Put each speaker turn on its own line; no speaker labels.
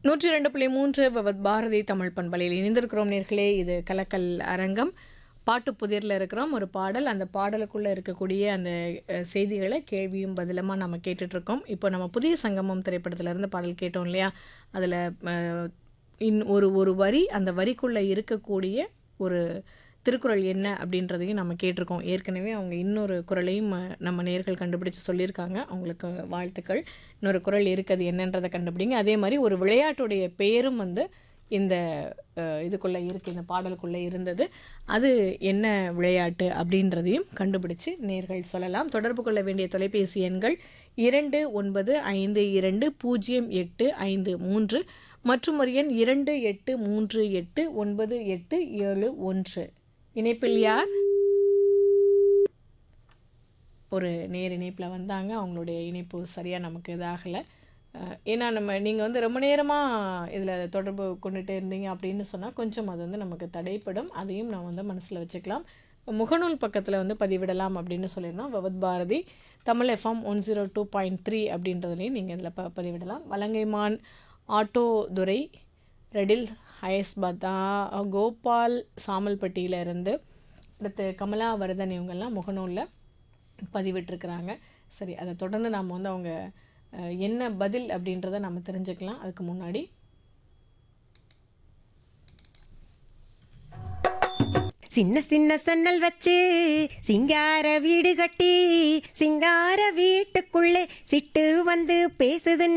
நூற்றி ரெண்டு புள்ளி மூன்று பவத் பாரதி தமிழ் பண்பலையில் இணைந்திருக்கிறோம் நேர்களே இது கலக்கல் அரங்கம் பாட்டு புதிரில் இருக்கிறோம் ஒரு பாடல் அந்த பாடலுக்குள்ளே இருக்கக்கூடிய அந்த அஹ், செய்திகளை கேள்வியும் பதிலுமா நம்ம கேட்டுட்ருக்கோம் இப்போ நம்ம புதிய சங்கமம் திரைப்படத்துல இருந்து பாடல் கேட்டோம் இல்லையா அதில் இன் ஒரு ஒரு வரி அந்த வரிக்குள்ளே இருக்கக்கூடிய ஒரு திருக்குறள் என்ன அப்படின்றதையும் நம்ம கேட்டிருக்கோம் ஏற்கனவே அவங்க இன்னொரு குறளையும் அஹ், நம்ம நேர்கள் கண்டுபிடிச்சு சொல்லியிருக்காங்க அவங்களுக்கு வாழ்த்துக்கள் இன்னொரு குறள் இருக்குது என்னன்றதை கண்டுபிடிங்க அதே மாதிரி ஒரு விளையாட்டுடைய பெயரும் வந்து இந்த அஹ், இதுக்குள்ளே இருக்குது இந்த பாடலுக்குள்ளே இருந்தது அது என்ன விளையாட்டு அப்படின்றதையும் கண்டுபிடிச்சு நேர்கள் சொல்லலாம் தொடர்பு கொள்ள வேண்டிய தொலைபேசி எண்கள் இரண்டு ஒன்பது ஐந்து இரண்டு பூஜ்ஜியம் எட்டு ஐந்து மூன்று மற்றும் ஒரு எண் இரண்டு எட்டு மூன்று எட்டு ஒன்பது எட்டு ஏழு ஒன்று இணைப்பில் யார் ஒரு நேர் இணைப்பில் வந்தாங்க அவங்களுடைய இணைப்பு சரியாக நமக்கு இதாகலை அஹ், ஏன்னா நம்ம நீங்கள் வந்து ரொம்ப நேரமாக இதில் தொடர்பு கொண்டுட்டே இருந்தீங்க அப்படின்னு சொன்னால் கொஞ்சம் அது வந்து நமக்கு தடைப்படும் அதையும் நான் வந்து மனசில் வச்சுக்கலாம் முகநூல் பக்கத்தில் வந்து பதிவிடலாம் அப்படின்னு சொல்லியிருந்தோம் பவத் Bharati Tamil FM one zero two point three அப்படின்றதுலையும் நீங்கள் இதில் ப பதிவிடலாம் வலங்கைமான் ஆட்டோ துரை ரெடில் ஹயஸ்பதா கோபால் சாமல்பட்டியில இருந்து அடுத்து கமலா வரதன் இவங்கெல்லாம் முகநூலில் பதிவிட்டிருக்கிறாங்க சரி அதை தொடர்ந்து நாம் வந்து அவங்க அஹ், என்ன பதில் அப்படின்றத நம்ம தெரிஞ்சுக்கலாம் அதுக்கு முன்னாடி
சின்ன சின்ன சன்னல் வச்சு சிங்கார வீடு கட்டி சிங்கார வீட்டுக்குள்ளே சிட்டு வந்து பேசுது